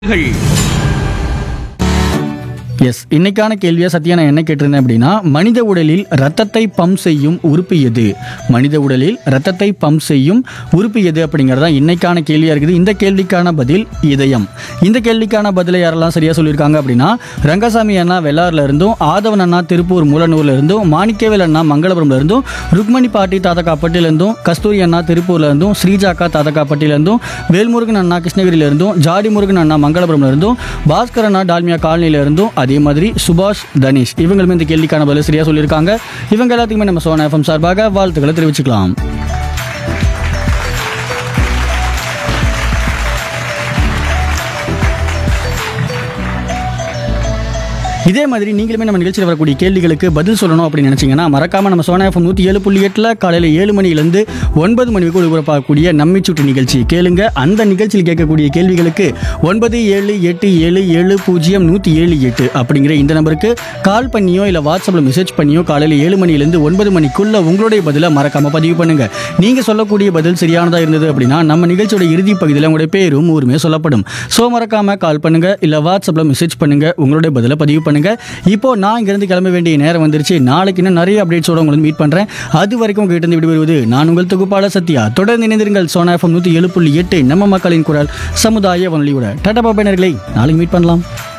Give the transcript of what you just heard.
S இன்னைக்கான கேள்வியை சத்யா நான் என்ன கேட்டிருந்தேன் அப்படின்னா மனித உடலில் ரத்தத்தை பம்ப் செய்யும் உறுப்பு எது மனித உடலில் ரத்தத்தை பம்ப் செய்யும் உறுப்பு எது அப்படிங்கிறது தான் இன்னைக்கான கேள்வியாக இருக்குது இந்த கேள்விக்கான பதில் இதயம் இந்த கேள்விக்கான பதிலை யாரெல்லாம் சரியாக சொல்லியிருக்காங்க அப்படின்னா ரங்கசாமி அண்ணா வெள்ளாறுல இருந்தும் ஆதவன் அண்ணா திருப்பூர் மூலனூர்ல இருந்தும் மாணிக்கவேல் அண்ணா மங்களபுரம்ல இருந்தும் ருக்மணி பாட்டி தாத்தக்காப்பட்டில இருந்தும் கஸ்தூரி அண்ணா திருப்பூர்ல இருந்தும் ஸ்ரீஜாக்கா தாத்தக்காப்பட்டில இருந்தும் வேல்முருகன் அண்ணா கிருஷ்ணகிரியில இருந்தும் ஜாடி முருகன் அண்ணா மங்களபுரம்ல இருந்தும் பாஸ்கர் அண்ணா டால்மியா காலனில இருந்தும் அதே மாதிரி சுபாஷ் தனேஷ் இவங்களுமே இந்த கேள்விக்கான பதில் சரியா சொல்லியிருக்காங்க இவங்க எல்லாத்துக்குமே நம்ம சோனா எஃப்எம் சார்பாக வாழ்த்துக்களை தெரிவிச்சுக்கலாம் இதே மாதிரி நீங்களுமே நம்ம நிகழ்ச்சியில் வரக்கூடிய கேள்விகளுக்கு பதில் சொல்லணும் அப்படின்னு நினைச்சீங்கன்னா மறக்காம நம்ம சோனா எஃப்எம் நூற்றி ஏழு புள்ளி எட்டில் காலையில் ஏழு மணிலேருந்து ஒன்பது மணி வரைக்கும் ஒளிபரப்பாகக்கூடிய நம்மை சுற்று நிகழ்ச்சி கேளுங்க அந்த நிகழ்ச்சியில் கேட்கக்கூடிய கேள்விகளுக்கு ஒன்பது ஏழு எட்டு ஏழு ஏழு பூஜ்ஜியம் நூற்றி ஏழு எட்டு அப்படிங்கிற இந்த நம்பருக்கு கால் பண்ணியோ இல்லை வாட்ஸ்அப்பில் மெசேஜ் பண்ணியோ காலையில் ஏழு மணிலேருந்து ஒன்பது மணிக்குள்ள உங்களுடைய பதிலை மறக்காம பதிவு பண்ணுங்க நீங்க சொல்லக்கூடிய பதில் சரியானதா இருந்தது அப்படின்னா நம்ம நிகழ்ச்சியோட இறுதி பகுதியில் உங்களுடைய பேரும் ஊருமே சொல்லப்படும் ஸோ மறக்காம கால் பண்ணுங்க இல்லை வாட்ஸ்அப்பில் மெசேஜ் பண்ணுங்க உங்களுடைய பதிலை பதிவு பண்ணுங்க இப்போ நான் இங்கிருந்து கிளம்ப வேண்டிய நேரம் வந்துருச்சு நாளைக்கு இன்னும் நிறைய அப்டேட்ஸோட உங்களை மீட் பண்றேன் அது வரைக்கும் உங்ககிட்ட விடுபடுவது நான் உங்கள் தொகுப்பாளர் சத்யா தொடர்ந்து இணைந்திருங்கள் சோனா எஃப்எம் நூற்றி ஏழு புள்ளி எட்டு நம்ம மக்களின் குரல் சமுதாய வானொலியோட டாடா பாபா நேயர்களே நாளைக்கு மீட் பண்ணலாம்